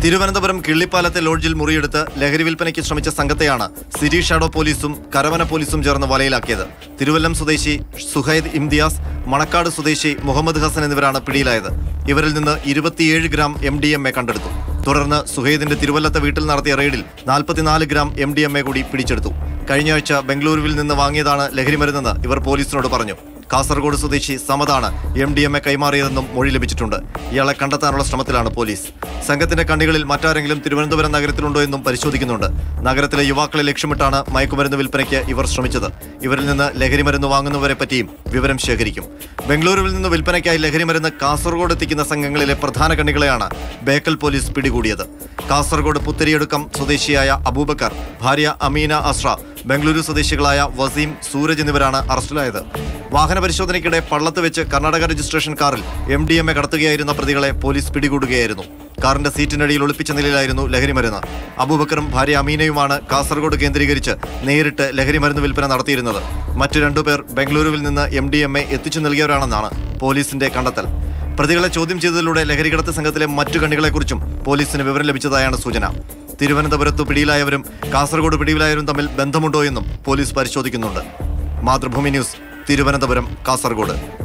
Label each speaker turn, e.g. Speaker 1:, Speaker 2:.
Speaker 1: തിരുവനന്തപുരം കിള്ളിപ്പാലത്തെ ലോഡ്ജിൽ മുറിയെടുത്ത് ലഹരി വിൽപ്പനയ്ക്ക് ശ്രമിച്ച സംഘത്തെയാണ് സിരി ഷാഡോ പോലീസും കരവന പോലീസും ചേർന്ന് വലയിലാക്കിയത് തിരുവല്ലം സ്വദേശി സുഹൈദ് ഇംതിയാസ് മണക്കാട് സ്വദേശി മുഹമ്മദ് ഹസൻ എന്നിവരാണ് പിടിയിലായത് ഇവരിൽ നിന്ന് ഇരുപത്തിയേഴ് gram M D M A കണ്ടെടുത്തു തുടർന്ന് സുഹൈദിന്റെ തിരുവല്ലത്തെ വീട്ടിൽ നടത്തിയ റെയ്ഡിൽ നാൽപ്പത്തിനാല് gram M D M A കൂടി പിടിച്ചെടുത്തു കഴിഞ്ഞയാഴ്ച ബംഗളൂരുവിൽ നിന്ന് വാങ്ങിയതാണ് ലഹരിമരുന്നെന്ന് ഇവർ പോലീസിനോട് പറഞ്ഞു കാസർഗോഡ് സ്വദേശി സമതാണ് എം ഡി എം എ കൈമാറിയതെന്നും മൊഴി ലഭിച്ചിട്ടുണ്ട് ഇയാളെ കണ്ടെത്താനുള്ള ശ്രമത്തിലാണ് പോലീസ് സംഘത്തിന്റെ കണ്ണികളിൽ മറ്റാരെങ്കിലും തിരുവനന്തപുരം നഗരത്തിലുണ്ടോ എന്നും പരിശോധിക്കുന്നുണ്ട് നഗരത്തിലെ യുവാക്കളെ ലക്ഷ്യമിട്ടാണ് മയക്കുമരുന്ന് വിൽപ്പനയ്ക്ക് ഇവർ ശ്രമിച്ചത് ഇവരിൽ നിന്ന് ലഹരിമരുന്ന് വാങ്ങുന്നവരെ പറ്റിയും വിവരം ശേഖരിക്കും ബംഗളൂരുവിൽ നിന്ന് വിൽപ്പനയ്ക്കായി ലഹരിമരുന്ന് കാസർഗോഡ് എത്തിക്കുന്ന സംഘങ്ങളിലെ പ്രധാന കണ്ണികളെയാണ് ബേക്കൽ പോലീസ് പിടികൂടിയത് കാസർഗോഡ് പുത്തരിയെടുക്കം സ്വദേശിയായ അബൂബക്കർ ഭാര്യ അമീന അസ്ര ബംഗളൂരു സ്വദേശികളായ വസീം സൂരജ് എന്നിവരാണ് അറസ്റ്റിലായത് വാഹന പരിശോധനയ്ക്കിടെ പള്ളത്ത് വെച്ച് കർണാടക രജിസ്ട്രേഷൻ കാറിൽ എം ഡി എം എ കടത്തുകയായിരുന്ന പ്രതികളെ പോലീസ് പിടികൂടുകയായിരുന്നു കാറിന്റെ സീറ്റിനടിയിൽ ഒളിപ്പിച്ച നിലയിലായിരുന്നു ലഹരിമരുന്ന് അബൂബക്കറും ഭാര്യ അമീനയുമാണ് കാസർഗോഡ് കേന്ദ്രീകരിച്ച് നേരിട്ട് ലഹരിമരുന്ന് വിൽപ്പന നടത്തിയിരുന്നത് മറ്റു രണ്ടുപേർ ബംഗളൂരുവിൽ നിന്ന് എം ഡി എം എ എത്തിച്ചു നൽകിയവരാണെന്നാണ് പോലീസിന്റെ കണ്ടെത്തൽ പ്രതികളെ ചോദ്യം ചെയ്തതിലൂടെ ലഹരികടത്ത് സംഘത്തിലെ മറ്റു കണ്ണികളെക്കുറിച്ചും പോലീസിന് വിവരം ലഭിച്ചതായാണ് സൂചന തിരുവനന്തപുരത്ത് പിടിയിലായവരും കാസർഗോഡ് പിടിയിലായവരും തമ്മിൽ ബന്ധമുണ്ടോ എന്നും പോലീസ് പരിശോധിക്കുന്നുണ്ട് മാതൃഭൂമി ന്യൂസ് തിരുവനന്തപുരം കാസർഗോഡ്